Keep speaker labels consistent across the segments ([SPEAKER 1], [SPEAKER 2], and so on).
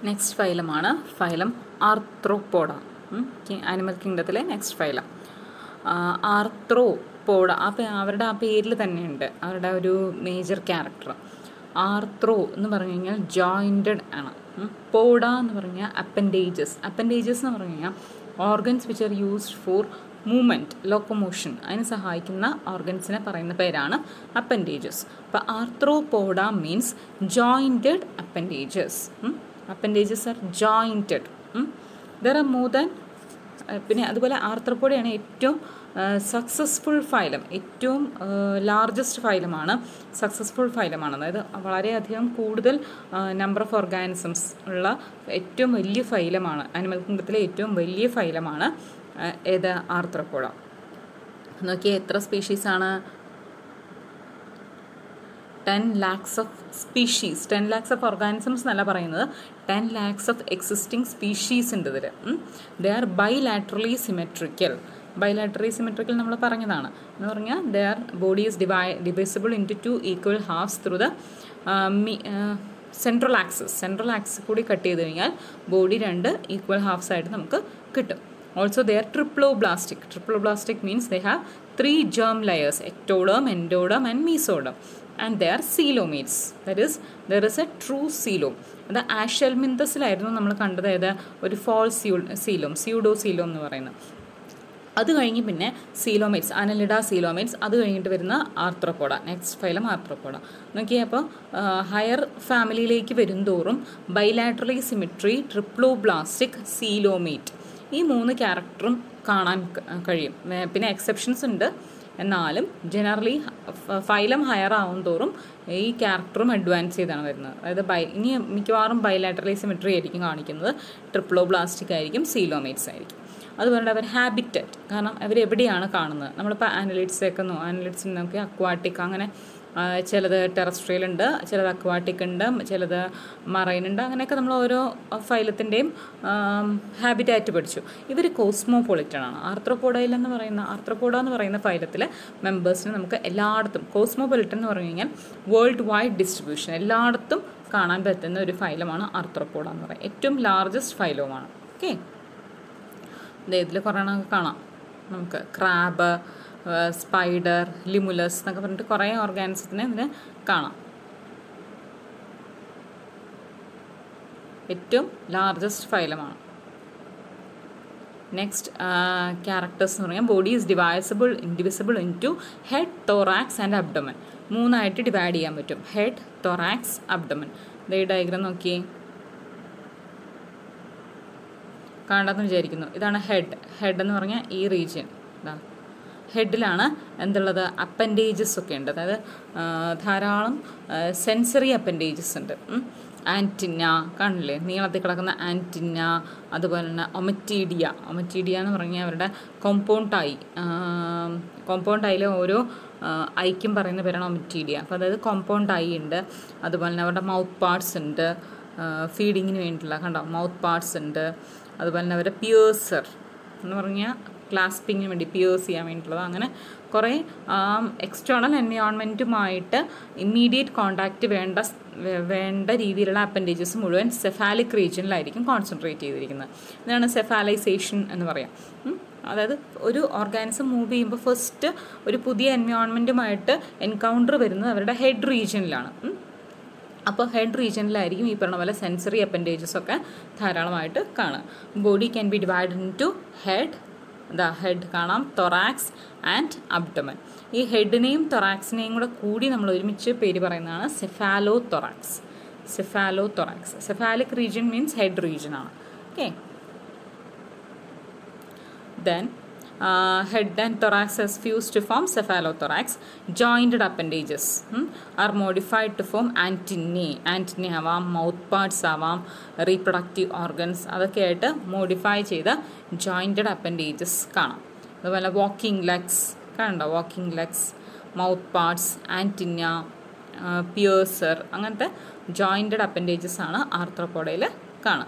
[SPEAKER 1] Next ഫൈലമാണ് phylum arthropoda animal കിങ്ഡത്തിലെ next phylum arthropoda ആ പേ- അവരുടെ ആ പേരിൽ തന്നെയുണ്ട് അവരുടെ ഒരു മേജർ ക്യാരക്ടർ ആർത്രോ എന്ന് പറഞ്ഞു കഴിഞ്ഞാൽ ജോയിൻറ്റഡ് ആണ് ഉം. പോഡ എന്ന് പറഞ്ഞാൽ അപ്പൻഡേജസ് അപ്പൻഡേജസ് എന്ന് പറഞ്ഞു കഴിഞ്ഞാൽ organs which are used for movement locomotion അതിന് സഹായിക്കുന്ന ഓർഗൻസിനെ പറയുന്ന പേരാണ് അപ്പൻഡേജസ് അപ്പോൾ arthropoda means jointed appendages appendages are jointed they are more than പിന്നെ അതുപോലെ ആർത്രോപോഡയാണ് ഏറ്റവും സക്സസ്ഫുൾ ഫൈലം ഏറ്റവും ലാർജസ്റ്റ് ഫൈലമാണ് സക്സസ്ഫുൾ ഫൈലമാണ് അതായത് വളരെയധികം കൂടുതൽ നമ്പർ ഓഫ് ഓർഗാനിസംസ് ഉള്ള ഏറ്റവും വലിയ ഫൈലമാണ് അനിമൽ കിങ്ഡത്തിലെ ഏറ്റവും വലിയ ഫൈലമാണ് ആ, ഏത് ആർത്രോപോഡ നോക്കിയേ എത്ര സ്പീഷീസാണ് ten lakhs of species ten lakhs of organisms എന്നല്ല പറയുന്നത് ten lakhs of existing species ഉണ്ട് ഇതിൽ they are bilaterally symmetrical bilaterally symmetrical നമ്മൾ പറഞ്ഞതാണ് എന്ന് പറഞ്ഞാൽ they are body is divi divisible into two equal halves through the central axis central axis കൂടി cut ചെയ്ത് കഴിഞ്ഞാൽ ബോഡി രണ്ട് ഈക്വൽ ഹാഫ്സ് ആയിട്ട് നമുക്ക് കിട്ടും also they are triploblastic triploblastic means they have three germ layers ectoderm endoderm and mesoderm and they are coelomates that is there is a true coelom അത് ആഷൽമിന്തസിലായിരുന്നു നമ്മൾ കണ്ടത് ഏത് ഒരു ഫോൾ സ്യൂ സീലോം സ്യൂഡോ സീലോം എന്ന് പറയുന്നത് അത് കഴിഞ്ഞ് പിന്നെ സീലോമേറ്റ്സ് അനലിഡ സീലോമേറ്റ്സ് അത് കഴിഞ്ഞിട്ട് വരുന്ന ആർത്രോപോഡ നെക്സ്റ്റ് ഫൈലം ആർത്രോപോഡ നോക്കിയേ അപ്പോൾ ഹയർ ഫാമിലിയിലേക്ക് വരുംതോറും ബൈലാറ്ററലി സിമിട്രി ട്രിപ്ലോബ്ലാസ്റ്റിക് സീലോമേറ്റ് ഈ മൂന്ന് ക്യാരക്ടറും കാണാൻ ക- കഴിയും വേ- പിന്നെ എക്സെപ്ഷൻസ് ഉണ്ട് എന്നാലും ജനറലി ഫൈലം ഹയർ ആവും തോറും ഈ ക്യാരക്ടറും അഡ്വാൻസ് ചെയ്താണ് വരുന്നത് അതായത് ബൈ ഇനി മിക്കവാറും ബൈലാറ്ററലി സിമിട്രി ആയിരിക്കും കാണിക്കുന്നത് ട്രിപ്ലോബ്ലാസ്റ്റിക് ആയിരിക്കും സീലോമേറ്റ്സ് ആയിരിക്കും അതുപോലെ അവർ ഹാബിറ്ററ്റ് കാരണം അവർ എവിടെയാണ് കാണുന്നത് നമ്മളിപ്പോൾ ആനലിറ്റ്സൊക്കെ നോ ആനലിറ്റ്സിൽ നോക്കി അക്വാട്ടിക് അങ്ങനെ ആ, ചിലത് ടെറസ്ട്രിയൽ ഉണ്ട് ചിലത് അക്വാട്ടിക് ഉണ്ട് ചിലത് മറൈൻ ഉണ്ട് അങ്ങനെയൊക്കെ നമ്മൾ ഓരോ ഫൈലത്തിൻ്റെയും ഹാബിറ്റാറ്റ് പഠിച്ചു ഇവർ കോസ്മോപൊളിറ്റൻ ആണ് ആർത്രോപോഡയിൽ എന്ന് പറയുന്ന ആർത്രോപോഡ എന്ന് പറയുന്ന ഫൈലത്തിലെ മെമ്പേഴ്സിന് നമുക്ക് എല്ലായിടത്തും കോസ്മോപൊളിറ്റൻ എന്ന് പറഞ്ഞു കഴിഞ്ഞാൽ വേൾഡ് വൈഡ് ഡിസ്ട്രിബ്യൂഷൻ എല്ലായിടത്തും കാണാൻ പറ്റുന്ന ഒരു ഫൈലമാണ് ആർത്രോപോഡ എന്ന് പറയുന്നത് ഏറ്റവും ലാർജസ്റ്റ് ഫൈലവുമാണ് ഓക്കെ ഇതിൽ കുറേ എണ്ണമൊക്കെ കാണാം നമുക്ക് ക്രാബ് സ്പൈഡർ ലിമുലസ് എന്നൊക്കെ പറഞ്ഞിട്ട് കുറേ ഓർഗാനിസത്തിനെ ഇതിന് കാണാം ഏറ്റവും ലാർജസ്റ്റ് ഫൈലമാണ് നെക്സ്റ്റ് ക്യാരക്ടേഴ്സ് എന്ന് പറഞ്ഞാൽ body is divisible indivisible into head thorax and abdomen മൂന്നായിട്ട് ഡിവൈഡ് ചെയ്യാൻ പറ്റും ഹെഡ് തോറാക്സ് അബ്ഡമൻ ഈ ഡയഗ്രാം നോക്കിയേ കാണാമെന്ന് വിചാരിക്കുന്നു ഇതാണ് ഹെഡ് ഹെഡ് എന്ന് പറഞ്ഞാൽ ഈ റീജിയൻ ഇതാ ഹെഡിലാണ് എന്തുള്ളത് അപ്പൻഡേജസ് ഒക്കെ ഉണ്ട് അതായത് ആ, ധാരാളം സെൻസറി അപ്പൻഡേജസ് ഉണ്ട് ആൻറ്റിന കാണില്ലേ നീളത്തിൽ കിടക്കുന്ന ആൻറ്റിന അതുപോലെ തന്നെ ഒമറ്റീഡിയ ഒമറ്റീഡിയ എന്ന് പറഞ്ഞാൽ അവരുടെ കോമ്പൗണ്ട് ഐ കോമ്പൗണ്ട് ഐയിലെ ഓരോ ആ, ഐക്കും പറയുന്ന പേരാണ് ഒമറ്റീഡിയ അപ്പോൾ അതായത് കോമ്പൗണ്ട് ഐ ഉണ്ട് അതുപോലെ തന്നെ അവരുടെ മൗത്ത് പാർട്സ് ഉണ്ട് ഫീഡിങ്ങിന് വേണ്ടിയിട്ടുള്ള കണ്ടോ മൗത്ത് പാർട്സ് ഉണ്ട് അതുപോലെ തന്നെ അവരുടെ പിയേഴ്സർ എന്ന് പറഞ്ഞാൽ ക്ലാസ്പിങ്ങിന് വേണ്ടി പിയേഴ്സ് ചെയ്യാൻ വേണ്ടിയിട്ടുള്ളത് അങ്ങനെ കുറേ എക്സ്റ്റേണൽ എൻവയോൺമെൻറ്റുമായിട്ട് ഇമ്മീഡിയറ്റ് കോണ്ടാക്റ്റ് വേണ്ട സ്- വേ- വേണ്ട രീതിയിലുള്ള അപ്പൻഡേജസ് മുഴുവൻ സെഫാലിക് റീജിയനിലായിരിക്കും കോൺസെൻട്രേറ്റ് ചെയ്തിരിക്കുന്നത് ഇതാണ് സെഫാലൈസേഷൻ എന്ന് പറയാം ഉം. അതായത് ഒരു ഓർഗാനിസം മൂവ് ചെയ്യുമ്പോൾ ഫസ്റ്റ് ഒരു പുതിയ എൻവയോൺമെൻറ്റുമായിട്ട് എൻകൗണ്ടർ വരുന്നത് അവരുടെ ഹെഡ് റീജിയനിലാണ് ഉം. അപ്പോൾ ഹെഡ് റീജിയനിലായിരിക്കും ഈ പറഞ്ഞ പോലെ സെൻസറി അപ്പൻഡേജസ് ഒക്കെ ധാരാളമായിട്ട് കാണുക body can be divide into head the head കാണാം തൊറാക്സ് ആൻഡ് അബ്ഡമൻ ഈ ഹെഡിനെയും തൊറാക്സിനെയും കൂടെ കൂടി നമ്മൾ ഒരുമിച്ച് പേര് പറയുന്നതാണ് cephalothorax cephalothorax cephalic region means head region ആണ് okay then uh, head and thorax is fused to form cephalothorax jointed appendages hmm, are modified to form antennae antennae ആവാം മൗത്ത് പാർട്സ് ആവാം reproductive organs അതൊക്കെ ആയിട്ട് modify ചെയ്ത jointed appendages കാണാം അതുപോലെ walking legs കാണണ്ട walking legs mouth parts antenna piercer അങ്ങനത്തെ jointed appendages ആണ് ആർത്രോപോഡയിൽ കാണുക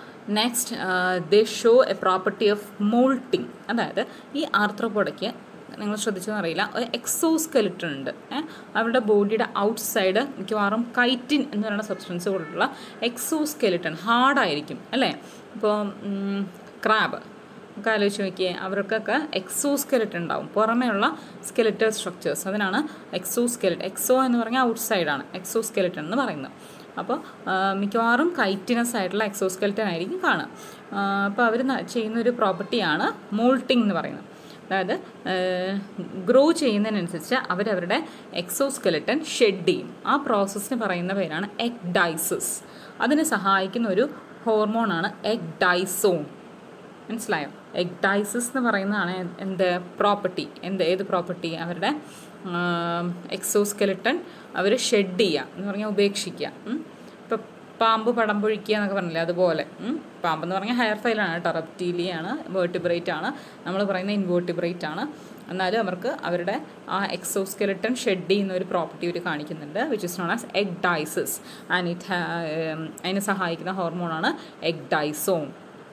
[SPEAKER 1] next they show a property of moulting അതായത് ഈ ആർത്രോപോഡയ്ക്ക് നിങ്ങൾ ശ്രദ്ധിച്ചെന്ന് അറിയില്ല ഒരു എക്സോസ്കെലിറ്റൺ ഉണ്ട് ഏ? അവരുടെ ബോഡിയുടെ ഔട്ട് സൈഡ് മിക്കവാറും കൈറ്റിൻ എന്ന് പറയുന്ന സബ്സ്റ്റൻസ് കൊണ്ടുള്ള എക്സോസ്കെലിറ്റൺ ഹാർഡായിരിക്കും അല്ലേ ഇപ്പോൾ ക്രാബ് നമുക്ക് ആലോചിച്ച് നോക്കിയേ അവർക്കൊക്കെ എക്സോ സ്കെലറ്റ് ഉണ്ടാവും പുറമേയുള്ള സ്കെലറ്റൽ സ്ട്രക്ചേഴ്സ് അതിനാണ് എക്സോ സ്കെലറ്റ് എക്സോ എന്ന് പറഞ്ഞാൽ ഔട്ട് സൈഡാണ് എക്സോ സ്കെലറ്റൺ എന്ന് പറയുന്നത് അപ്പോൾ മിക്കവാറും കൈറ്റിനസ് ആയിട്ടുള്ള എക്സോ സ്കെലറ്റൻ ആയിരിക്കും കാണുക അപ്പോൾ അവർ ചെയ്യുന്ന ഒരു പ്രോപ്പർട്ടിയാണ് മോൾട്ടിംഗ് എന്ന് പറയുന്നത് അതായത് ഗ്രോ ചെയ്യുന്നതിനനുസരിച്ച് അവരവരുടെ എക്സോസ്കെലറ്റൻ ഷെഡ് ചെയ്യും ആ പ്രോസസ്സിന് പറയുന്ന പേരാണ് എഗ് ഡൈസസ് അതിന് സഹായിക്കുന്ന ഒരു ഹോർമോണാണ് എഗ് ഡൈസോൺ മനസ്സിലായോ എഗ് ഡൈസസ് എന്ന് പറയുന്നതാണ് എന്ത് പ്രോപ്പർട്ടി എന്ത് ഏത് പ്രോപ്പർട്ടി അവരുടെ എക്സോസ്കെലട്ടൺ അവർ ഷെഡ് ചെയ്യുക എന്ന് പറഞ്ഞാൽ ഉപേക്ഷിക്കുക ഇപ്പം പാമ്പ് പടം പൊഴിക്കുക എന്നൊക്കെ പറഞ്ഞില്ലേ അതുപോലെ ഉം. പാമ്പ് എന്ന് പറഞ്ഞാൽ ഹെയർ ഫൈലാണ് കേട്ടോ റെപ്റ്റീലിയാണ് വേർട്ടിബ്രേറ്റ് ആണ് നമ്മൾ പറയുന്ന ഇൻവേർട്ടിബ്രേറ്റ് ആണ് എന്നാലും അവർക്ക് അവരുടെ ആ എക്സോസ്കെലട്ടൺ ഷെഡ് ചെയ്യുന്ന ഒരു പ്രോപ്പർട്ടി അവർ കാണിക്കുന്നുണ്ട് which is known as ecdysis and it അതിനെ സഹായിക്കുന്ന ഹോർമോണാണ് ecdysone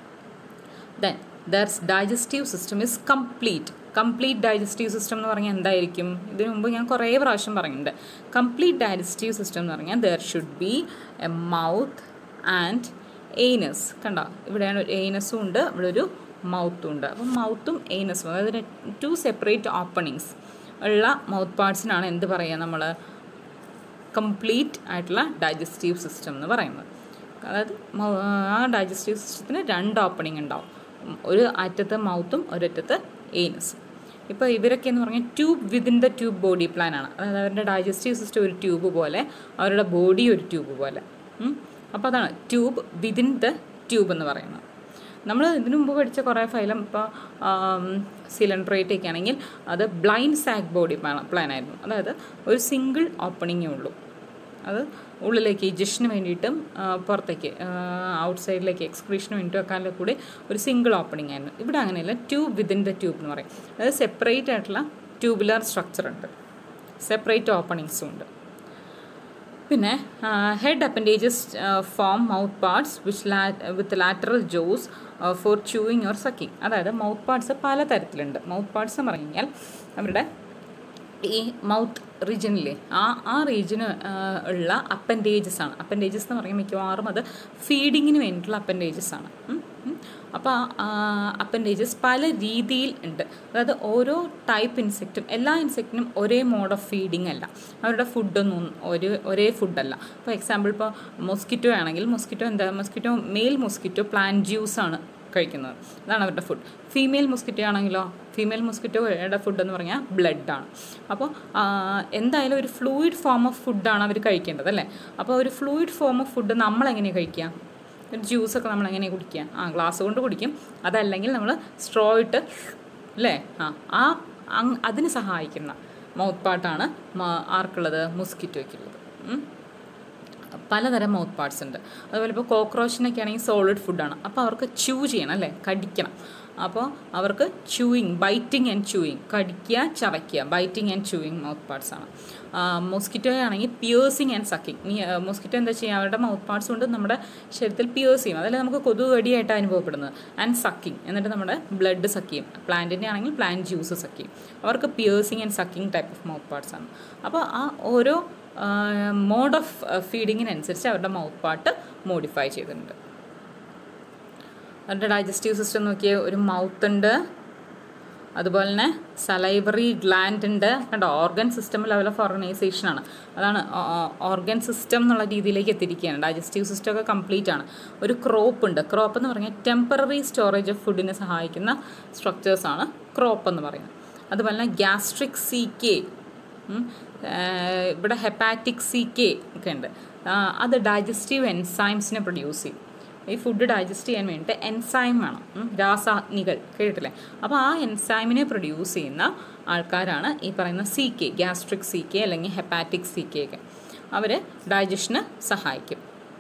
[SPEAKER 1] then there's digestive system is complete complete digestive system എന്ന് പറഞ്ഞാൽ എന്തായിരിക്കും ഇതിനു മുമ്പ് ഞാൻ കുറേ പ്രാവശ്യം പറയുന്നുണ്ട് കംപ്ലീറ്റ് ഡൈജസ്റ്റീവ് സിസ്റ്റം എന്ന് പറഞ്ഞാൽ there should be a mouth and anus കണ്ടോ ഇവിടെയാണ് ഒരു എയ്നസും ഉണ്ട് ഇവിടെ ഒരു മൗത്തും ഉണ്ട് അപ്പം മൗത്തും എയ്നസും അതായത് ടു സെപ്പറേറ്റ് ഓപ്പണിങ്സ് ഉള്ള മൗത്ത് പാർട്സിനാണ് എന്ത് പറയുക നമ്മൾ കംപ്ലീറ്റ് ആയിട്ടുള്ള ഡൈജസ്റ്റീവ് സിസ്റ്റം എന്ന് പറയുന്നത് അതായത് മൗ- ആ ഡൈജസ്റ്റീവ് സിസ്റ്റത്തിന് രണ്ട് ഓപ്പണിംഗ് ഉണ്ടാവും ഉം, ഒരു അറ്റത്ത് മൗത്തും ഒരറ്റത്ത് ഏനസും ഇപ്പോൾ ഇവരൊക്കെ എന്ന് പറഞ്ഞാൽ tube within the tube body plan ആണ് അതായത് അവരുടെ ഡൈജസ്റ്റീവ് സിസ്റ്റം ഒരു ട്യൂബ് പോലെ അവരുടെ ബോഡി ഒരു ട്യൂബ് പോലെ അപ്പോൾ അതാണ് ട്യൂബ് വിതിൻ ദ ട്യൂബ് എന്ന് പറയുന്നത് നമ്മൾ ഇതിനു മുമ്പ് പഠിച്ച കുറേ ഫൈലം ഇപ്പോൾ സിലിണ്ടറേറ്റ് ഒക്കെ ആണെങ്കിൽ അത് ബ്ലൈൻഡ് സാക്ക് ബോഡി പ്ലാൻ ആയിരുന്നു അതായത് ഒരു സിംഗിൾ ഓപ്പണിങ്ങേ ഉള്ളൂ അത് ഉള്ളിലേക്ക് ഇജഷന് വേണ്ടിയിട്ടും ആ, പുറത്തേക്ക് ഔട്ട് സൈഡിലേക്ക് എക്സ്ക്രീഷന് വേണ്ടിയിട്ട് വെക്കാനുള്ള കൂടി ഒരു സിംഗിൾ ഓപ്പണിംഗ് ആയിരുന്നു ഇവിടെ അങ്ങനെയല്ല ട്യൂബ് വിതിൻ ദ ട്യൂബ് എന്ന് പറയും അതായത് സെപ്പറേറ്റ് ആയിട്ടുള്ള ട്യൂബുലർ സ്ട്രക്ചർ ഉണ്ട് സെപ്പറേറ്റ് ഓപ്പണിങ്സും ഉണ്ട് പിന്നെ head appendages form mouth parts which ലാ with lateral jaws for chewing or sucking അതായത് മൗത്ത് പാർട്സ് പല തരത്തിലുണ്ട് മൗത്ത് പാർട്സ് എന്ന് പറഞ്ഞു കഴിഞ്ഞാൽ അവരുടെ ഈ മൗത്ത് റീജിയനിലെ ആ ആ റീജിയന് ഉള്ള അപ്പൻഡേജസ് ആണ് അപ്പൻഡേജസ് എന്ന് പറയുമ്പോൾ മിക്കവാറും അത് ഫീഡിങ്ങിന് വേണ്ടിയിട്ടുള്ള അപ്പൻഡേജസ് ആണ് ഉം, ഉം. അപ്പോൾ ആ അപ്പൻഡേജസ് പല രീതിയിൽ ഉണ്ട് അതായത് ഓരോ ടൈപ്പ് ഇൻസെക്റ്റും എല്ലാ ഇൻസെക്റ്റിനും ഒരേ മോഡ് ഓഫ് ഫീഡിങ് അല്ല അവരുടെ ഫുഡൊന്നും ഒരു ഒരേ ഫുഡല്ല ഇപ്പോൾ എക്സാമ്പിൾ ഇപ്പോൾ മൊസ്കിറ്റോ ആണെങ്കിൽ മൊസ്കിറ്റോ എന്താ mosquito male mosquito plant juice ആണ് കഴിക്കുന്നത് അതാണ് അവരുടെ ഫുഡ് ഫീമെയിൽ മൊസ്കിറ്റോ ആണെങ്കിലോ ഫീമെയിൽ മൊസ്കിറ്റോയുടെ ഫുഡ് എന്ന് പറഞ്ഞാൽ ബ്ലഡാണ് അപ്പോൾ എന്തായാലും ഒരു ഫ്ലൂയിഡ് ഫോം ഓഫ് ഫുഡാണ് അവർ കഴിക്കേണ്ടത് അല്ലേ അപ്പോൾ ഒരു ഫ്ലൂയിഡ് ഫോം ഓഫ് ഫുഡ് നമ്മൾ എങ്ങനെയാണ് കഴിക്കുക ഒരു ജ്യൂസൊക്കെ നമ്മൾ എങ്ങനെയാണ് കുടിക്കുക ആ ഗ്ലാസ് കൊണ്ട് കുടിക്കും അതല്ലെങ്കിൽ നമ്മൾ സ്ട്രോ ഇട്ട് അല്ലേ ആ ആ അങ് അതിന് സഹായിക്കുന്ന മൗത്ത് പാട്ടാണ് ആർക്കുള്ളത് മൊസ്കിറ്റോയ്ക്കുള്ളത് ഉം. പലതരം മൗത്ത് പാർട്സ് ഉണ്ട് അതുപോലെ ഇപ്പോൾ കോക്രോച്ചിനൊക്കെ ആണെങ്കിൽ സോളിഡ് ഫുഡാണ് അപ്പോൾ അവർക്ക് ച്യൂ ചെയ്യണം അല്ലേ കടിക്കണം അപ്പോൾ അവർക്ക് ച്യൂയിങ് ബൈറ്റിംഗ് ആൻഡ് ച്യൂയിങ് കടിക്കുക ചവയ്ക്കുക biting and chewing mouth parts ആണ് മോസ്കിറ്റോ ആണെങ്കിൽ പിയേഴ്സിങ് ആൻഡ് സക്കിങ് മോസ്കിറ്റോ എന്താ ചെയ്യുക അവരുടെ മൗത്ത് പാർട്സ് കൊണ്ട് നമ്മുടെ ശരീരത്തിൽ പിയേഴ്സ് ചെയ്യും അതല്ലേ നമുക്ക് കൊതുക് കടിയായിട്ട് അനുഭവപ്പെടുന്നത് ആൻഡ് സക്കിങ് എന്നിട്ട് നമ്മുടെ ബ്ലഡ് സക്ക് ചെയ്യും പ്ലാന്റിൻ്റെ ആണെങ്കിൽ പ്ലാന്റ് ജ്യൂസ് സക്ക് ചെയ്യും അവർക്ക് piercing and sucking type of mouth parts ആണ് അപ്പോൾ ആ ഓരോ മോഡ് ഓഫ് ഫീഡിങ്ങിനനുസരിച്ച് അവരുടെ മൗത്ത് പാർട്ട് മോഡിഫൈ ചെയ്തിട്ടുണ്ട് അവരുടെ ഡൈജസ്റ്റീവ് സിസ്റ്റം നോക്കിയ ഒരു മൗത്ത് ഉണ്ട് അതുപോലെ തന്നെ സലൈവറി ഗ്ലാൻഡ് ഉണ്ട് കണ്ടോ organ system level of organisation ആണ് അതാണ് ഓർഗൻ സിസ്റ്റം എന്നുള്ള രീതിയിലേക്ക് എത്തിയിരിക്കുകയാണ് ഡൈജസ്റ്റീവ് സിസ്റ്റം ഒക്കെ കംപ്ലീറ്റ് ആണ് ഒരു ക്രോപ്പ് ഉണ്ട് ക്രോപ്പ് എന്ന് പറഞ്ഞാൽ ടെമ്പററി സ്റ്റോറേജ് ഓഫ് ഫുഡിനെ സഹായിക്കുന്ന സ്ട്രക്ചേഴ്സ് ആണ് ക്രോപ്പ് എന്ന് പറയുന്നത് അതുപോലെ തന്നെ ഗ്യാസ്ട്രിക് സി കെ ഇവിടെ ഹെപ്പാറ്റിക് സി കെ ഒക്കെ ഉണ്ട് ആ, അത് ഡൈജസ്റ്റീവ് എൻസൈംസിനെ പ്രൊഡ്യൂസ് ചെയ്യും ഈ ഫുഡ് ഡൈജസ്റ്റ് ചെയ്യാൻ വേണ്ടിയിട്ട് എൻസൈം വേണം ഉം, രാസാഗ്നികൾ കേട്ടിട്ടില്ലേ അപ്പോൾ ആ എൻസൈമിനെ പ്രൊഡ്യൂസ് ചെയ്യുന്ന ആൾക്കാരാണ് ഈ പറയുന്ന caeca gastric caeca അല്ലെങ്കിൽ ഹെപ്പാറ്റിക് സി കെ ഒക്കെ അവർ ഡൈജഷന് സഹായിക്കും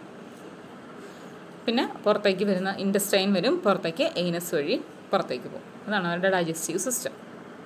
[SPEAKER 1] പിന്നെ പുറത്തേക്ക് വരുന്ന ഇൻഡസ്റ്റൈൻ വരും പുറത്തേക്ക് എയ്നസ് വഴി പുറത്തേക്ക് പോകും അതാണ് അവരുടെ ഡൈജസ്റ്റീവ് സിസ്റ്റം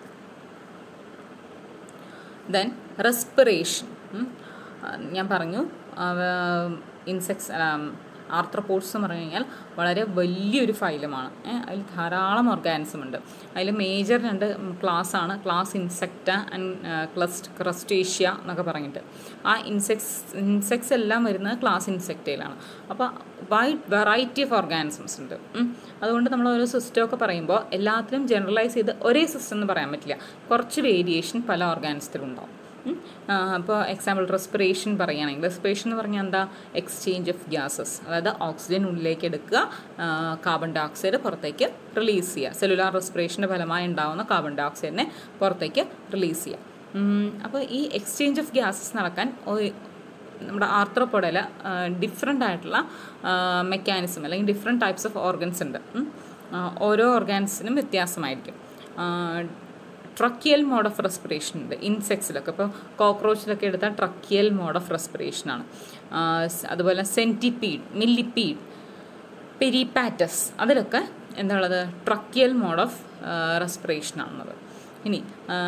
[SPEAKER 1] ദെൻ റെസ്പിറേഷൻ ഞാൻ പറഞ്ഞു ഇൻസെക്ട്സ് ആർത്രപോഡ്സ് എന്ന് പറഞ്ഞു കഴിഞ്ഞാൽ വളരെ വലിയൊരു ഫൈലമാണ് അതിൽ ധാരാളം ഓർഗാനിസം ഉണ്ട് അതിൽ മേജർ രണ്ട് ക്ലാസ് ആണ് ക്ലാസ് ഇൻസെക്റ്റ ആൻഡ് ക്ലസ്റ്റ് ക്രസ്റ്റേഷ്യ എന്നൊക്കെ പറഞ്ഞിട്ട് ആ ഇൻസെക്ട്സ് ഇൻസെക്ട്സ് എല്ലാം വരുന്നത് ക്ലാസ് ഇൻസെക്റ്റയിലാണ് അപ്പോൾ വൈഡ് വെറൈറ്റി ഓഫ് ഓർഗാനിസംസ് ഉണ്ട് ഉം. അതുകൊണ്ട് നമ്മൾ ഓരോ സിസ്റ്റം ഒക്കെ പറയുമ്പോൾ എല്ലാത്തിനും ജനറലൈസ് ചെയ്ത് ഒരേ സിസ്റ്റം എന്ന് പറയാൻ പറ്റില്ല കുറച്ച് വേരിയേഷൻ പല ഓർഗാനിസത്തിലും ഉണ്ടാവും അപ്പോൾ എക്സാമ്പിൾ റെസ്പിറേഷൻ പറയുകയാണെങ്കിൽ റെസ്പിറേഷൻ എന്ന് പറഞ്ഞാൽ എന്താ എക്സ്ചേഞ്ച് ഓഫ് ഗ്യാസസ് അതായത് ഓക്സിജൻ ഉള്ളിലേക്ക് എടുക്കുക കാർബൺ ഡൈ ഓക്സൈഡ് പുറത്തേക്ക് റിലീസ് ചെയ്യുക സെല്ലുലാർ റെസ്പിറേഷൻ്റെ ഫലമായി ഉണ്ടാകുന്ന കാർബൺ ഡൈ ഓക്സൈഡിനെ പുറത്തേക്ക് റിലീസ് ചെയ്യുക അപ്പോൾ ഈ എക്സ്ചേഞ്ച് ഓഫ് ഗ്യാസസ് നടക്കാൻ ഒ- നമ്മുടെ ആർത്രപ്പൊടയിൽ ഡിഫറെൻ്റ് ആയിട്ടുള്ള മെക്കാനിസം അല്ലെങ്കിൽ ഡിഫറെൻറ്റ് ടൈപ്സ് ഓഫ് ഓർഗൻസ് ഉണ്ട് ഉം. ആ, ഓരോ ഓർഗാൻസിനും വ്യത്യാസമായിരിക്കും ട്രക്കിയൽ മോഡ് ഓഫ് റെസ്പിറേഷൻ ഉണ്ട് ഇൻസെക്ട്സിലൊക്കെ ഇപ്പോൾ കോക്രോച്ചിലൊക്കെ എടുത്താൽ ട്രക്കിയൽ മോഡ് ഓഫ് റെസ്പിറേഷനാണ് അതുപോലെ സെൻറ്റിപ്പീഡ് മില്ലിപ്പീഡ് പെരിപാറ്റസ് അതിലൊക്കെ എന്താണുള്ളത് ട്രക്കിയൽ മോഡ് ഓഫ് റെസ്പിറേഷൻ ആണുള്ളത് ഇനി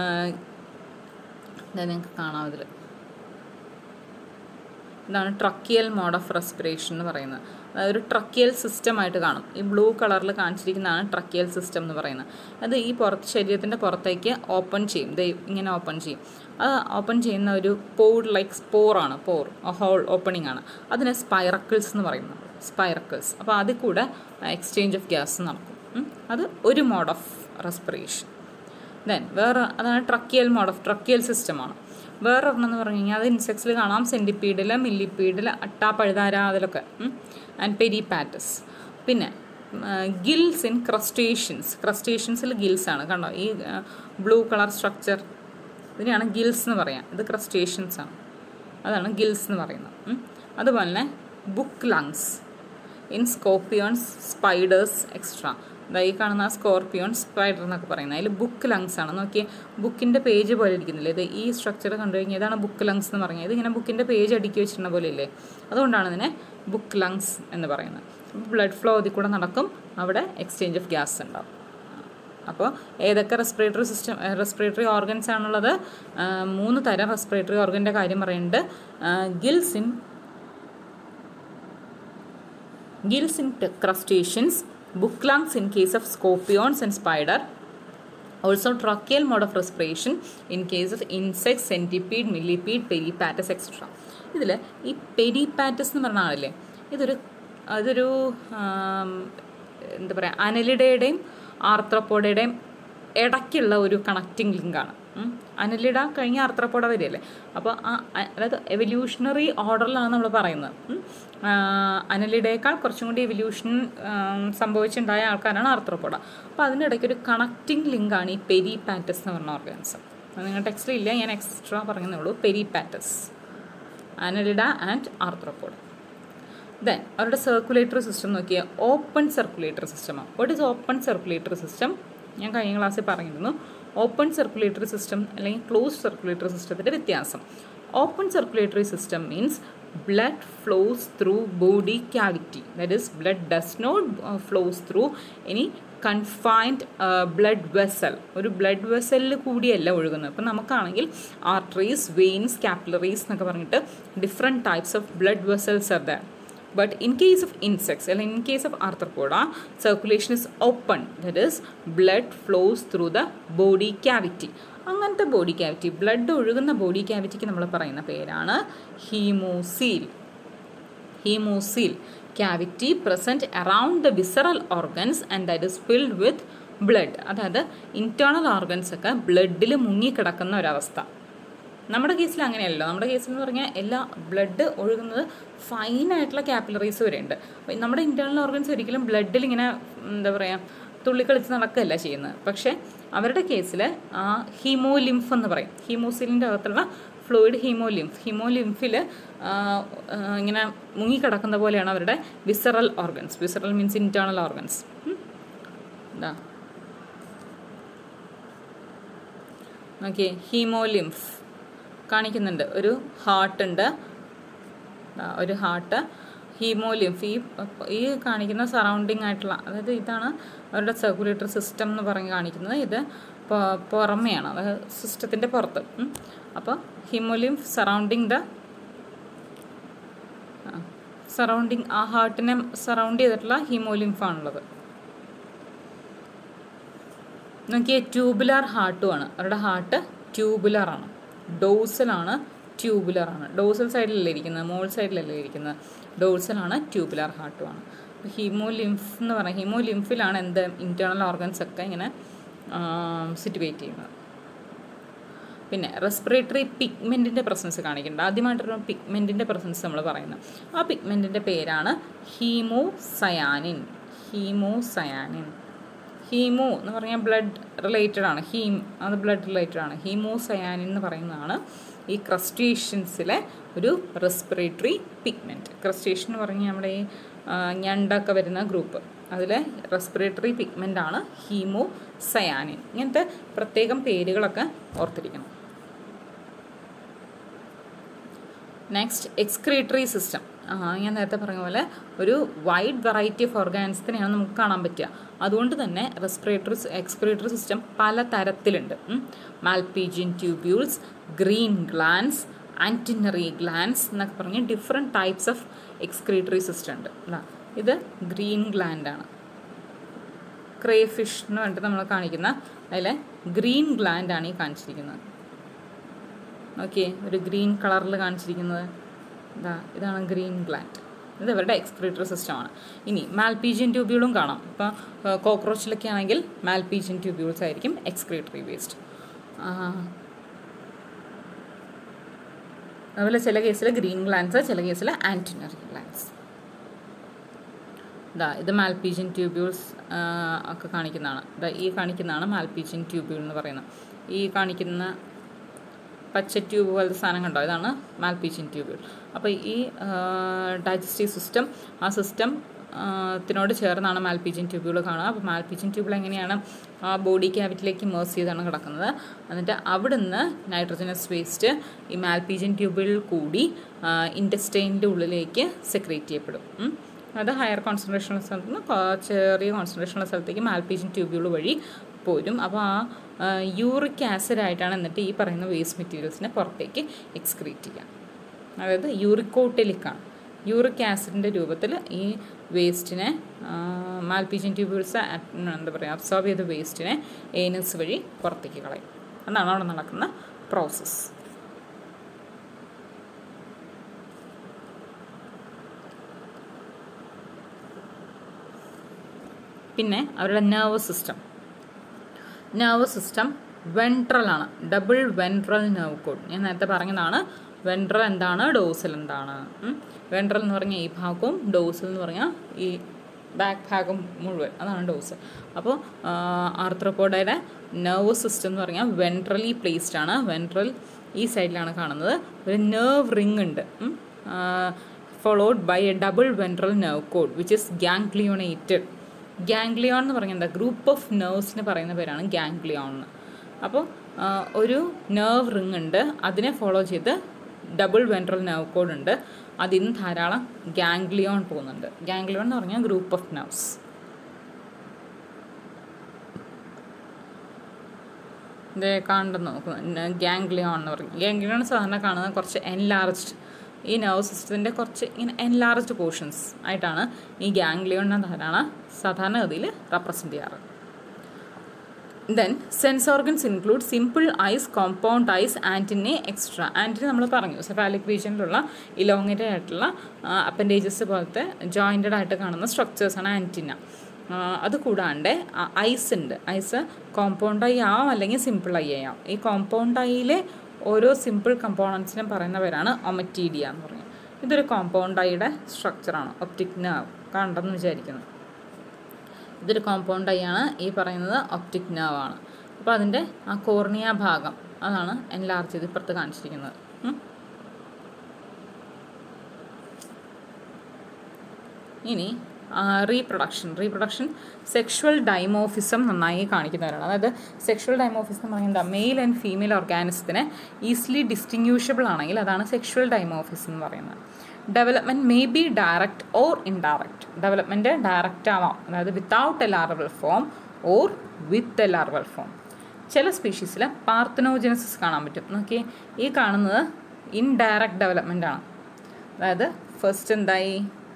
[SPEAKER 1] ഇതാ നിങ്ങൾക്ക് കാണാം ഇതിൽ ഇതാണ് ട്രക്കിയൽ മോഡ് ഓഫ് റെസ്പിറേഷൻ എന്ന് പറയുന്നത് അതായത് ഒരു ട്രക്കിയൽ സിസ്റ്റം ആയിട്ട് കാണും ഈ ബ്ലൂ കളറിൽ കാണിച്ചിരിക്കുന്നതാണ് ട്രക്കിയൽ സിസ്റ്റം എന്ന് പറയുന്നത് അത് ഈ പുറത്ത് ശരീരത്തിൻ്റെ പുറത്തേക്ക് ഓപ്പൺ ചെയ്യും ദേ ഇങ്ങനെ ഓപ്പൺ ചെയ്യും അത് ഓപ്പൺ ചെയ്യുന്ന ഒരു പോർ ലൈക്ക് സ്പോറാണ് പോർ ഹോൾ ഓപ്പണിംഗ് ആണ് അതിനെ സ്പൈറക്കിൾസ് എന്ന് പറയുന്നത് സ്പൈറക്കിൾസ് അപ്പോൾ അതിൽ കൂടെ എക്സ്ചേഞ്ച് ഓഫ് ഗ്യാസ് നടക്കും ഉം. അത് ഒരു മോഡ് ഓഫ് റെസ്പിറേഷൻ ദെൻ വേറെ അതാണ് ട്രക്കിയൽ മോഡ് ഓഫ് ട്രക്കിയൽ സിസ്റ്റമാണ് വേറെ ഒരെണ്ണം എന്ന് പറഞ്ഞു കഴിഞ്ഞാൽ അത് ഇൻസെക്ട്സിൽ കാണാം സെൻറ്റിപ്പീഡിൽ മില്ലിപ്പീഡിൽ അട്ടാ പഴുതാര അതിലൊക്കെ ആൻഡ് പെരിപാറ്റസ് പിന്നെ ഗിൽസ് ഇൻ ക്രസ്റ്റേഷ്യൻസ് ക്രസ്റ്റേഷ്യൻസിൽ ഗിൽസ് ആണ് കണ്ടോ ഈ ബ്ലൂ കളർ സ്ട്രക്ചർ ഇതിനെയാണ് ഗിൽസ് എന്ന് പറയാം ഇത് ക്രസ്റ്റേഷ്യൻസ് ആണ് അതാണ് ഗിൽസ് എന്ന് പറയുന്നത് ഉം. അതുപോലെ തന്നെ book lungs in scorpions spiders extra ഇതാ ഈ കാണുന്ന സ്കോർപ്പിയോൺ സ്പൈഡർ എന്നൊക്കെ പറയുന്നത് അതിൽ ബുക്ക് ലങ്സ് ആണ് നോക്കിയേ ബുക്കിൻ്റെ പേജ് പോലെ ഇരിക്കുന്നില്ലേ ഇത് ഈ സ്ട്രക്ചർ കണ്ടു കഴിഞ്ഞാൽ ഇതാണ് ബുക്ക് ലങ്സ് എന്ന് പറയുന്നത് ഇതിങ്ങനെ ബുക്കിൻ്റെ പേജ് അടുക്കി വെച്ചിരുന്ന പോലെ ഇല്ലേ അതുകൊണ്ടാണ് ഇതിനെ ബുക്ക് ലങ്സ് എന്ന് പറയുന്നത് ബ്ലഡ് ഫ്ലോ അതിൽ കൂടെ നടക്കും അവിടെ എക്സ്ചേഞ്ച് ഓഫ് ഗ്യാസ് ഉണ്ടാവും അപ്പോൾ ഏതൊക്കെ റെസ്പിറേറ്ററി സിസ്റ്റം റെസ്പിറേറ്ററി ഓർഗൻസ് ആണുള്ളത് ആ, മൂന്ന് തരം റെസ്പിറേറ്ററി ഓർഗൻ്റെ കാര്യം പറയുന്നുണ്ട് gills in gills in t- crustaceans, book lungs in case of scorpions and spider, also tracheal mode of respiration in case of insects, centipede, millipede, peripatus, etc. ഇതിൽ ഈ പെരിപാറ്റസ് എന്ന് പറഞ്ഞ ആളില്ലേ ഇതൊരു അതൊരു ആം, എന്താ പറയുക അനലിഡയുടെയും ആർത്രപ്പോഡയുടെയും ഇടയ്ക്കുള്ള ഒരു കണക്റ്റിംഗ് ലിങ്കാണ് അനലിഡ കഴിഞ്ഞ ആർത്രപ്പോഡ വരികയല്ലേ അപ്പോൾ ആ അ- അതായത് എവല്യൂഷണറി ഓർഡറിലാണ് നമ്മൾ പറയുന്നത് ഉം. ആ, അനലിഡയേക്കാൾ കുറച്ചും കൂടി എവല്യൂഷൻ സംഭവിച്ചുണ്ടായ ആൾക്കാരാണ് ആർത്രപ്പോഡ അപ്പോൾ അതിനിടയ്ക്ക് ഒരു കണക്റ്റിംഗ് ലിങ്കാണ് ഈ പെരിപാറ്റസ് എന്ന് പറഞ്ഞ ഓർഗാനിസം അത് നിങ്ങൾ ടെക്സ്റ്റിൽ ഇല്ല ഞാൻ എക്സ്ട്രാ പറഞ്ഞതേ ഉള്ളൂ Peripatus Annelida and arthropod then അവരുടെ സർക്കുലേറ്ററി സിസ്റ്റം നോക്കിയാൽ ഓപ്പൺ സർക്കുലേറ്ററി സിസ്റ്റമാണ് what is open circulatory system ഞാൻ കഴിഞ്ഞ ക്ലാസ്സിൽ പറഞ്ഞിരുന്നു ഓപ്പൺ സർക്കുലേറ്ററി സിസ്റ്റം അല്ലെങ്കിൽ ക്ലോസ് സർക്കുലേറ്ററി സിസ്റ്റത്തിൻ്റെ വ്യത്യാസം open circulatory system means blood flows through body cavity that is blood does not flows through any confined blood vessel ഒരു blood വെസലിൽ കൂടിയല്ല ഒഴുകുന്നത് ഇപ്പം നമുക്കാണെങ്കിൽ ആർട്ടറീസ് വെയിൻസ് കാപ്പിലറീസ് എന്നൊക്കെ പറഞ്ഞിട്ട് different types of blood vessels R there But in case of insects, and in case of arthropoda, circulation is open. That is, blood flows through the body cavity. അങ്ങനത്തെ body cavity blood ഒഴുകുന്ന body ക്യാവിറ്റിക്ക് നമ്മൾ പറയുന്ന പേരാണ് haemocoel haemocoel cavity present around the visceral organs and that is filled with blood അതായത് internal organs ഒക്കെ ബ്ലഡിൽ മുങ്ങിക്കിടക്കുന്ന ഒരവസ്ഥ നമ്മുടെ കേസിൽ അങ്ങനെയല്ലോ നമ്മുടെ കേസിൽ എന്ന് പറഞ്ഞാൽ എല്ലാ ബ്ലഡ് ഒഴുകുന്നത് ഫൈനായിട്ടുള്ള ക്യാപ്പിലറീസ് വരെ ഉണ്ട് അപ്പോൾ നമ്മുടെ ഇൻറ്റേർണൽ ഓർഗൻസ് ഒരിക്കലും ബ്ലഡിൽ ഇങ്ങനെ എന്താ പറയുക തുള്ളിക്കളിച്ച് നടക്കുകയല്ല ചെയ്യുന്നത് പക്ഷേ അവരുടെ കേസിൽ ആ ഹീമോലിംഫ് എന്ന് പറയും ഹീമോസിലിൻ്റെ അകത്തുള്ള ഫ്ലൂയിഡ് ഹീമോലിംഫ് ഹീമോലിംഫിൽ ഇങ്ങനെ മുങ്ങിക്കിടക്കുന്ന പോലെയാണ് അവരുടെ visceral organs visceral means internal organs എന്താ നോക്കിയേ ഹീമോലിംഫ് കാണിക്കുന്നുണ്ട് ഒരു ഹാർട്ട് ഉണ്ട് ദാ ഒരു ഹാർട്ട് ഹീമോലിംഫ് ഈ ഈ കാണിക്കുന്ന സറൗണ്ടിങ് ആയിട്ടുള്ള അതായത് ഇതാണ് അവരുടെ സർക്കുലേറ്ററി സിസ്റ്റം എന്ന് പറഞ്ഞ് കാണിക്കുന്നത് ഇത് പൊ- പുറമെയാണ് അതായത് സിസ്റ്റത്തിൻ്റെ പുറത്ത് അപ്പോൾ ഹീമോലിംഫ് സറൗണ്ടിങ് ദ സറൗണ്ടിങ് ആ ഹാർട്ടിനെ സറൗണ്ട് ചെയ്തിട്ടുള്ള ഹീമോലിംഫാണുള്ളത് നോക്കിയേ ട്യൂബുലാർ ഹാർട്ടുമാണ് അവരുടെ ഹാർട്ട് ട്യൂബുലാർ ആണ് ഡോസലാണ് ട്യൂബുലർ ആണ് ഡോസൽ സൈഡിലല്ലേ ഇരിക്കുന്നത് മോൾ സൈഡിലല്ലേ ഇരിക്കുന്നത് ഡോസലാണ് ട്യൂബുലാർ ഹാർട്ടുമാണ് ഹീമോ ലിംഫ് എന്ന് പറഞ്ഞാൽ ഹീമോ ലിംഫിലാണ് എന്ത് ഇൻറ്റേർണൽ ഓർഗൻസ് ഒക്കെ ഇങ്ങനെ സിറ്റുവേറ്റ് ചെയ്യുന്നത് പിന്നെ റെസ്പിറേറ്ററി പിഗ്മെൻറ്റിൻ്റെ പ്രസൻസ് കാണിക്കുന്നുണ്ട് ആദ്യമായിട്ടൊരു പിഗ്മെൻറ്റിൻ്റെ പ്രസൻസ് നമ്മൾ പറയുന്നത് ആ പിഗ്മെൻറ്റിൻ്റെ പേരാണ് ഹീമോസയാനിൻ ഹീമോസയാനിൻ ഹീമോ എന്ന് പറഞ്ഞാൽ ബ്ലഡ് റിലേറ്റഡ് ആണ് ഹീം അത് ബ്ലഡ് റിലേറ്റഡ് ആണ് ഹീമോസയാനിൻ എന്ന് പറയുന്നതാണ് ഈ ക്രസ്റ്റേഷ്യൻസിലെ ഒരു റെസ്പിറേറ്ററി പിഗ്മെൻറ്റ് ക്രസ്റ്റേഷൻ എന്ന് പറഞ്ഞാൽ നമ്മുടെ ഈ ഞണ്ടൊക്കെ വരുന്ന ഗ്രൂപ്പ് അതിലെ റെസ്പിറേറ്ററി പിഗ്മെൻ്റ് ആണ് ഹീമോ സയാനിൻ ഇങ്ങനത്തെ പ്രത്യേകം പേരുകളൊക്കെ ഓർത്തിരിക്കണം നെക്സ്റ്റ് എക്സ്ക്രീറ്ററി സിസ്റ്റം ഞാൻ നേരത്തെ പറഞ്ഞ പോലെ ഒരു വൈഡ് വെറൈറ്റി ഓഫ് ഓർഗാൻസിനെയാണ് നമുക്ക് കാണാൻ പറ്റുക അതുകൊണ്ട് തന്നെ റെസ്പിറേറ്ററി എക്സ്ക്രീറ്ററി സിസ്റ്റം പല തരത്തിലുണ്ട് Malpighian tubules green glands antennary glands എന്നൊക്കെ പറഞ്ഞ് different types of excretory system ഉണ്ട് അല്ല ഇത് ഗ്രീൻ ഗ്ലാൻഡാണ് ക്രേ ഫിഷ് എന്ന് പറഞ്ഞിട്ട് നമ്മൾ കാണിക്കുന്ന അതിലെ ഗ്രീൻ ഗ്ലാൻഡാണ് ഈ കാണിച്ചിരിക്കുന്നത് ഓക്കെ ഒരു ഗ്രീൻ കളറിൽ കാണിച്ചിരിക്കുന്നത് ഇതാ ഇതാണ് ഗ്രീൻ ഗ്ലാൻഡ് ഇത് അവരുടെ എക്സ്ക്രീറ്ററി സിസ്റ്റമാണ് ഇനി മാൽപീജിയൻ ട്യൂബ്യൂളും കാണാം ഇപ്പോൾ കോക്രോച്ചിലൊക്കെ ആണെങ്കിൽ മാൽപീജിയൻ ട്യൂബ്യൂൾസ് ആയിരിക്കും എക്സ്ക്രീറ്ററി വേസ്റ്റ് അതുപോലെ ചില കേസിൽ ഗ്രീൻ ഗ്ലാൻസ് ചില കേസിൽ ആൻറ്റിനറി ഗ്ലാൻസ് ഇതാ ഇത് മാൽപീജിയൻ ട്യൂബ്യൂൾസ് ഒക്കെ കാണിക്കുന്നതാണ് ഇതാ ഈ കാണിക്കുന്നതാണ് മാൽപീജിയൻ ട്യൂബ്യൂൾ എന്ന് പറയുന്നത് ഈ കാണിക്കുന്ന പച്ച ട്യൂബ് പോലത്തെ സാധനം കണ്ടോ ഇതാണ് മാൽപീജിയൻ ട്യൂബ്യൂൾ അപ്പോൾ ഈ ഡൈജസ്റ്റീവ് സിസ്റ്റം ആ സിസ്റ്റം ത്തിനോട് ചേർന്നാണ് മാൽപീജിയൻ ട്യൂബ്യൂൾ കാണുക അപ്പോൾ മാൽപീജിയൻ ട്യൂബിൾ എങ്ങനെയാണ് ആ ബോഡി ക്യാവിറ്റിലേക്ക് മേഴ്സ് ചെയ്താണ് കിടക്കുന്നത് എന്നിട്ട് അവിടുന്ന് നൈട്രജനസ് വേസ്റ്റ് ഈ മാൽപീജിയൻ ട്യൂബിളിൽ കൂടി ഇൻഡസ്റ്റൈനിൻ്റെ ഉള്ളിലേക്ക് സെക്രേറ്റ് ചെയ്യപ്പെടും അത് ഹയർ കോൺസെൻട്രേഷനുള്ള സ്ഥലത്ത് നിന്ന് ചെറിയ കോൺസെൻട്രേഷനുള്ള സ്ഥലത്തേക്ക് മാൽപീജിയൻ ട്യൂബ്യൂൾ വഴി പോരും അപ്പോൾ ആ യൂറിക് ആസിഡ് ആയിട്ടാണ് എന്നിട്ട് ഈ പറയുന്ന വേസ്റ്റ് മെറ്റീരിയൽസിനെ പുറത്തേക്ക് എക്സ്ക്രീറ്റ് ചെയ്യുക അതായത് യൂറിക്കോട്ടിലിക്കാണ് യൂറിക് ആസിഡിൻ്റെ രൂപത്തിൽ ഈ വേസ്റ്റിനെ മാൽപീജിയൻ ട്യൂബ്യൂൾസ് എന്താ പറയുക അബ്സോർബ് ചെയ്ത വേസ്റ്റിനെ ഏനസ് വഴി പുറത്തേക്ക് കളയും അതാണ് അവിടെ നടക്കുന്ന പ്രോസസ്സ് പിന്നെ അവരുടെ nervous system nervous system ventral ആണ് ഡബിൾ വെൻട്രൽ നെർവ് കോഡ് ഞാൻ നേരത്തെ പറഞ്ഞതാണ് വെൻട്രൽ എന്താണ് ഡോസൽ എന്താണ് വെൻട്രൽ എന്ന് പറഞ്ഞാൽ ഈ ഭാഗവും ഡോസൽ എന്ന് പറഞ്ഞാൽ ഈ ബാക്ക് ഭാഗം മുഴുവൻ അതാണ് ഡോസ് അപ്പോൾ ആർത്രപ്പോഡയുടെ നെർവസ് സിസ്റ്റം എന്ന് പറഞ്ഞാൽ വെൻട്രലി പ്ലേസ്ഡ് ആണ് വെൻട്രൽ ഈ സൈഡിലാണ് കാണുന്നത് ഒരു നെർവ് റിംഗ് ഉണ്ട് followed by a double ventral nerve cord which is ganglionated ganglion എന്ന് പറഞ്ഞാൽ എന്താ ഗ്രൂപ്പ് ഓഫ് നെർവ്സിന് പറയുന്ന പേരാണ് ഗാംഗ്ലിയോൺ എന്ന് അപ്പോൾ ഒരു നെർവ് റിംഗ് ഉണ്ട് അതിനെ ഫോളോ ചെയ്ത് ഡബിൾ വെൻട്രൽ നെർവ് കോഡ് ഉണ്ട് അതിൽ നിന്ന് ധാരാളം ഗാംഗ്ലിയോൺ പോകുന്നുണ്ട് ഗാംഗ്ലിയോൺ എന്ന് പറഞ്ഞാൽ ഗ്രൂപ്പ് ഓഫ് നെർവ്സ് ഇത് കാണുന്നത് നോക്കുന്നു ഗാംഗ്ലിയോൺ എന്ന് പറയും ഗാംഗ്ലിയോൺ സാധാരണ കാണുന്നത് കുറച്ച് എൻലാർജ്ഡ് ഈ നെർവ് സിസ്റ്റത്തിൻ്റെ കുറച്ച് ഇങ്ങനെ എൻലാർജ്ഡ് പോർഷൻസ് ആയിട്ടാണ് ഈ ഗാംഗ്ലിയോണിനെ ധാരാളം സാധാരണഗതിയിൽ റെപ്രസെൻ്റ് ചെയ്യാറ് then sense organs include simple eyes compound eyes antennae extra antennae നമ്മൾ പറഞ്ഞു സെഫാലിക് റീജിയനിലുള്ള ഇലോങ്ങേറ്റഡ് ആയിട്ടുള്ള അപ്പൻഡേജസ് പോലത്തെ ജോയിൻറ്റഡ് ആയിട്ട് കാണുന്ന സ്ട്രക്ചേഴ്സാണ് ആൻറ്റിന അത് കൂടാണ്ട് ഐസ് ഉണ്ട് ഐസ് കോമ്പൗണ്ട് ഐ ആവാം അല്ലെങ്കിൽ സിമ്പിൾ ഐ ആവാം ഈ കോമ്പൗണ്ട് ഐയിലെ ഓരോ സിമ്പിൾ കമ്പോണൻസിനും പറയുന്ന പേരാണ് ഒമറ്റീഡിയ എന്ന് പറയുന്നത് ഇതൊരു കോമ്പൗണ്ട് ഐയുടെ സ്ട്രക്ചറാണ് ഒപ്റ്റിക് നെർവ് കണ്ടെന്ന് വിചാരിക്കുന്നു ഇതൊരു കോമ്പൗണ്ട് ഐ ആണ് ഈ പറയുന്നത് ഒപ്റ്റിക് നെർവ് ആണ് അപ്പോൾ അതിൻ്റെ ആ കോർണിയ ഭാഗം അതാണ് എൻലാർജ് ചെയ്ത് ഇപ്പുറത്ത് കാണിച്ചിരിക്കുന്നത് ഇനി റീപ്രൊഡക്ഷൻ റീപ്രൊഡക്ഷൻ സെക്ഷുവൽ ഡൈമോഫിസം നന്നായി കാണിക്കുന്നവരാണ് അതായത് സെക്ഷുവൽ ഡൈമോഫിസം എന്ന് പറയുന്നത് മെയിൽ ആൻഡ് ഫീമെയിൽ ഓർഗാനിസത്തിനെ ഈസിലി ഡിസ്റ്റിങ്യൂഷബിൾ ആണെങ്കിൽ അതാണ് സെക്ഷുവൽ ഡൈമോഫിസം എന്ന് പറയുന്നത് development may be direct or indirect development direct ആവാം അതായത് without a larval form or with a larval form ചില സ്പീഷീസിൽ പാർത്തനോജനസിസ് കാണാൻ പറ്റും നോക്കിയേ ഈ കാണുന്നത് ഇൻഡയറക്റ്റ് ഡെവലപ്മെൻ്റ് ആണ് അതായത് ഫസ്റ്റ് എന്തായി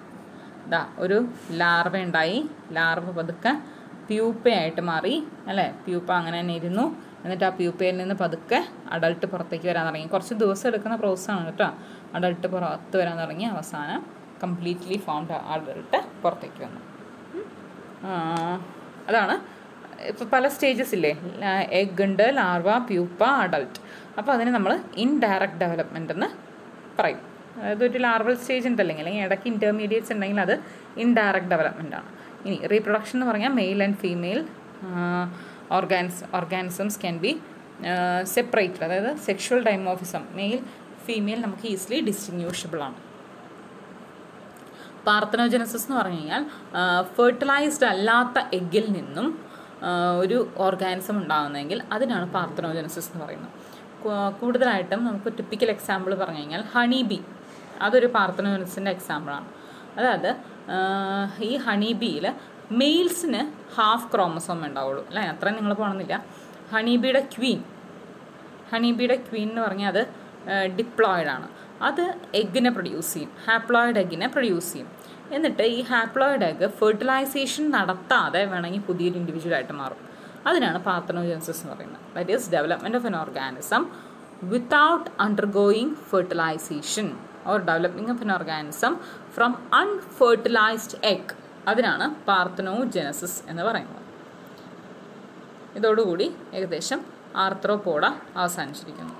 [SPEAKER 1] ഇതാ ഒരു ലാർവ ഉണ്ടായി ലാർവ പതുക്കെ പ്യൂപ്പയായിട്ട് മാറി അല്ലേ പ്യൂപ്പ അങ്ങനെ തന്നെ ഇരുന്നു എന്നിട്ട് ആ പ്യൂപ്പയിൽ നിന്ന് പതുക്കെ അഡൾട്ട് പുറത്തേക്ക് വരാൻ തുടങ്ങി കുറച്ച് ദിവസം എടുക്കുന്ന പ്രോസസ്സാണ് കേട്ടോ അഡൾട്ട് പുറത്ത് വരാൻ തുടങ്ങി അവസാനം കംപ്ലീറ്റ്ലി ഫോംഡ് അഡൾട്ട് പുറത്തേക്ക് വന്നു ആ, അതാണ് ഇപ്പോൾ പല സ്റ്റേജസ് ഇല്ലേ എഗ് ഉണ്ട് ലാർവ പ്യൂപ്പ അഡൾട്ട് അപ്പോൾ അതിന് നമ്മൾ ഇൻഡയറക്റ്റ് ഡെവലപ്മെൻ്റ് എന്ന് പറയും അതായത് ഒരു ലാർവൽ സ്റ്റേജ് ഉണ്ടല്ലെങ്കിൽ അല്ലെങ്കിൽ ഇടയ്ക്ക് ഇൻ്റർമീഡിയറ്റ്സ് ഉണ്ടെങ്കിൽ അത് ഇൻഡയറക്റ്റ് ഡെവലപ്മെൻ്റ് ആണ് ഇനി റീപ്രൊഡക്ഷൻ എന്ന് പറഞ്ഞാൽ male and female organs organisms can be separated അതായത് സെക്ഷുവൽ ഡൈമോഫിസം മെയിൽ ഫീമെയിൽ നമുക്ക് ഈസിലി ഡിസ്റ്റിങ്യൂഷബിൾ ആണ് പാർത്തനോജനസിസ് എന്ന് പറഞ്ഞു കഴിഞ്ഞാൽ ഫെർട്ടിലൈസ്ഡ് അല്ലാത്ത എഗ്ഗിൽ നിന്നും ആ, ഒരു ഓർഗാനിസം ഉണ്ടാകുന്നതെങ്കിൽ അതിനാണ് പാർത്തനോജനസിസ് എന്ന് പറയുന്നത് കൂ- കൂടുതലായിട്ടും നമുക്ക് ടിപ്പിക്കൽ എക്സാമ്പിൾ പറഞ്ഞു കഴിഞ്ഞാൽ ഹണി ബി അതൊരു പാർത്തനോജനസിൻ്റെ എക്സാമ്പിളാണ് അതായത് ആ, ഈ ഹണി ബിയിൽ മെയിൽസിന് ഹാഫ് ക്രോമസോം ഉണ്ടാവുള്ളൂ അല്ലേ അത്രയും നിങ്ങൾ പോകണമെന്നില്ല ഹണി ബിയുടെ ക്വീൻ ഹണിബിയുടെ ക്വീൻ എന്ന് പറഞ്ഞാൽ അത് ഡിപ്ലോയിഡ് ആണ് അത് എഗ്ഗിനെ പ്രൊഡ്യൂസ് ചെയ്യും ഹാപ്ലോയിഡ് എഗ്ഗിനെ പ്രൊഡ്യൂസ് ചെയ്യും എന്നിട്ട് ഈ ഹാപ്ലോയിഡ് എഗ്ഗ് ഫെർട്ടിലൈസേഷൻ നടത്താതെ വേണമെങ്കിൽ പുതിയൊരു ഇൻഡിവിജ്വൽ ആയിട്ട് മാറും അതിനാണ് പാർത്തനോജൻസിസ് എന്ന് പറയുന്നത് that is development of an organism without undergoing fertilisation or developing of an organism from unfertilised egg അതിനാണ് പാർത്തനോജനസിസ് എന്ന് പറയുന്നത് ഇതോടുകൂടി ഏകദേശം ആർത്രോപോഡ അവസാനിച്ചിരിക്കുന്നു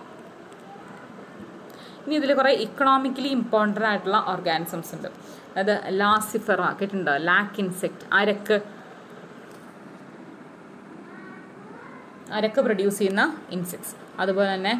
[SPEAKER 1] ഇനി ഇതിൽ കുറേ ഇക്കണോമിക്കലി ഇമ്പോർട്ടൻ്റ് ആയിട്ടുള്ള ഓർഗാനിസംസ് ഉണ്ട് അതായത് ലാസിഫെറ കേട്ടിട്ടുണ്ടോ ലാക്ക് ഇൻസെക്ട് അരക്ക് അരക്ക് പ്രൊഡ്യൂസ് ചെയ്യുന്ന ഇൻസെക്ട്സ് അതുപോലെ തന്നെ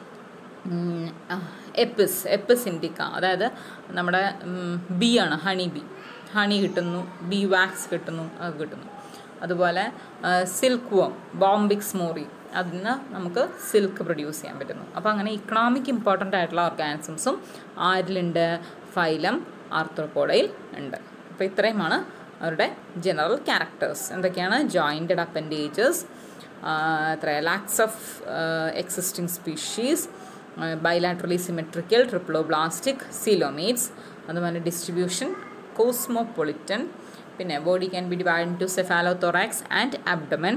[SPEAKER 1] എപ്പിസ് എപ്പിസ് ഇൻഡിക്ക അതായത് നമ്മുടെ ബി ആണ് ഹണി ബി ഹണി കിട്ടുന്നു ബി വാക്സ് കിട്ടുന്നു അത് കിട്ടുന്നു അതുപോലെ സിൽക്ക് വോം ബോംബിക്സ് മോറി അതിന് നമുക്ക് സിൽക്ക് പ്രൊഡ്യൂസ് ചെയ്യാൻ പറ്റുന്നു അപ്പോൾ അങ്ങനെ ഇക്കണോമിക് ഇമ്പോർട്ടൻ്റ് ആയിട്ടുള്ള ഓർഗാനിസംസും ആരിലുണ്ട് ഫൈലം ആർത്രോപോഡയിൽ ഉണ്ട് അപ്പോൾ ഇത്രയുമാണ് അവരുടെ ജനറൽ ക്യാരക്ടേഴ്സ് എന്തൊക്കെയാണ് ജോയിൻറ്റഡ് അപ്പൻഡേജസ് എത്ര lakhs of existing species bilaterally symmetrical triploblastic coelomates അതുപോലെ ഡിസ്ട്രിബ്യൂഷൻ കോസ്മോപൊളിറ്റൻ പിന്നെ body can be divide into cephalothorax and abdomen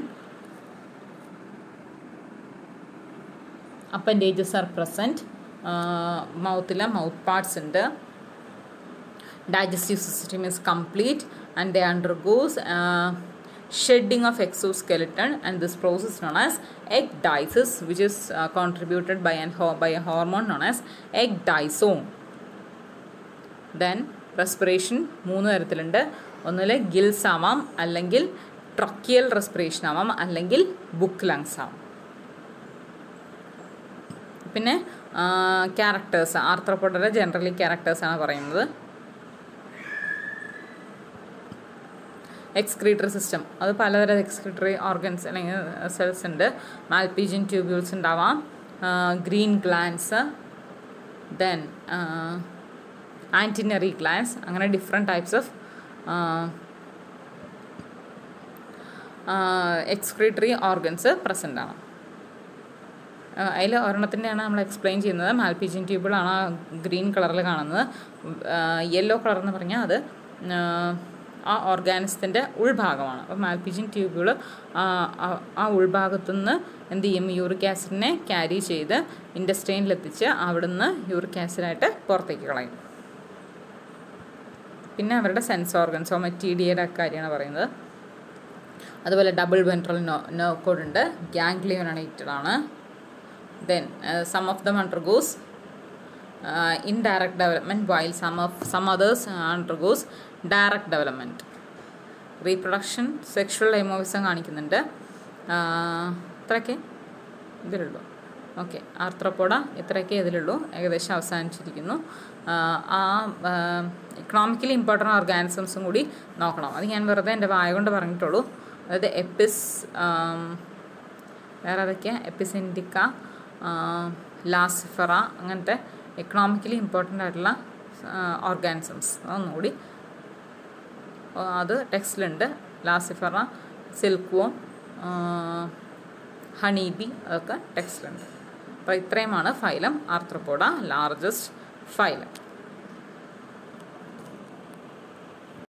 [SPEAKER 1] appendages are present മൗത്തിൽ മൗത്ത് പാർട്സ് ഉണ്ട് digestive system is complete and they undergoes uh, shedding of exoskeleton and this process known as ecdysis which is uh, contributed by, an ho- by a hormone known as ecdysone then respiration മൂന്ന് തരത്തിലുണ്ട് ഒന്നിൽ gills ആവാം അല്ലെങ്കിൽ tracheal respiration ആവാം അല്ലെങ്കിൽ book lungs ആവാം പിന്നെ characters ആർത്രപ്പോഡയുടെ generally ക്യാരക്ടേഴ്സാണ് പറയുന്നത് എക്സ്ക്രീറ്ററി സിസ്റ്റം അത് പലതരം എക്സ്ക്രീറ്ററി ഓർഗൻസ് അല്ലെങ്കിൽ സെൽസ് ഉണ്ട് മാൽപീജിയൻ ട്യൂബ്യൂൾസ് ഉണ്ടാവാം green glands then antennary glands അങ്ങനെ different types of excretory organs present ആണ് അതിൽ ഒരെണ്ണത്തിൻ്റെയാണ് നമ്മൾ എക്സ്പ്ലെയിൻ ചെയ്യുന്നത് മാൽപീജിയൻ ട്യൂബിളാണ് ആ ഗ്രീൻ കളറിൽ കാണുന്നത് യെല്ലോ കളർ എന്ന് പറഞ്ഞാൽ അത് ആ ഓർഗാനിസത്തിൻ്റെ ഉൾഭാഗമാണ് അപ്പോൾ മാൽപിജിൻ ട്യൂബുകൾ ആ ഉൾഭാഗത്തുനിന്ന് എന്ത് ചെയ്യും യൂറിക് ആസിഡിനെ ക്യാരി ചെയ്ത് ഇൻഡസ്ട്രെയിനിലെത്തിച്ച് അവിടുന്ന് യൂറിക് ആസിഡായിട്ട് പുറത്തേക്ക് കളയും പിന്നെ അവരുടെ സെൻസ് ഓർഗൻസ് ഒമറ്റീഡിയയുടെ കാര്യമാണ് പറയുന്നത് അതുപോലെ double ventral no no cord ഉണ്ട് ഗാംഗ്ലിയോണേറ്റഡ് ആണ് then some of them undergoes indirect development while some of some others undergoes direct development reproduction sexual dimorphism കാണിക്കുന്നുണ്ട് ഇത്രയൊക്കെ ഇതിലുള്ളൂ ഓക്കെ ആർത്രോപ്പോഡ ഇത്രയൊക്കെ ഇതിലുള്ളൂ ഏകദേശം അവസാനിച്ചിരിക്കുന്നു ആ ഇക്കണോമിക്കലി ഇമ്പോർട്ടൻ്റ് ഓർഗാനിസംസും കൂടി നോക്കണം അത് ഞാൻ വെറുതെ എൻ്റെ വായ കൊണ്ട് പറഞ്ഞിട്ടുള്ളൂ അതായത് എപ്പിസ് വേറെ ഏതൊക്കെയാണ് എപ്പിസ് ഇൻഡിക്ക ലാസിഫറ അങ്ങനത്തെ എക്കണോമിക്കലി ഇമ്പോർട്ടൻ്റ് ആയിട്ടുള്ള ഓർഗാനിസംസ് അതൊന്നുകൂടി അത് ടെക്സ്റ്റിലുണ്ട് Laccifera silk worm honey bee അതൊക്കെ ടെക്സ്റ്റിലുണ്ട് അപ്പോൾ ഇത്രയുമാണ് ഫൈലം ആർത്രോപോഡ ലാർജസ്റ്റ് ഫൈലം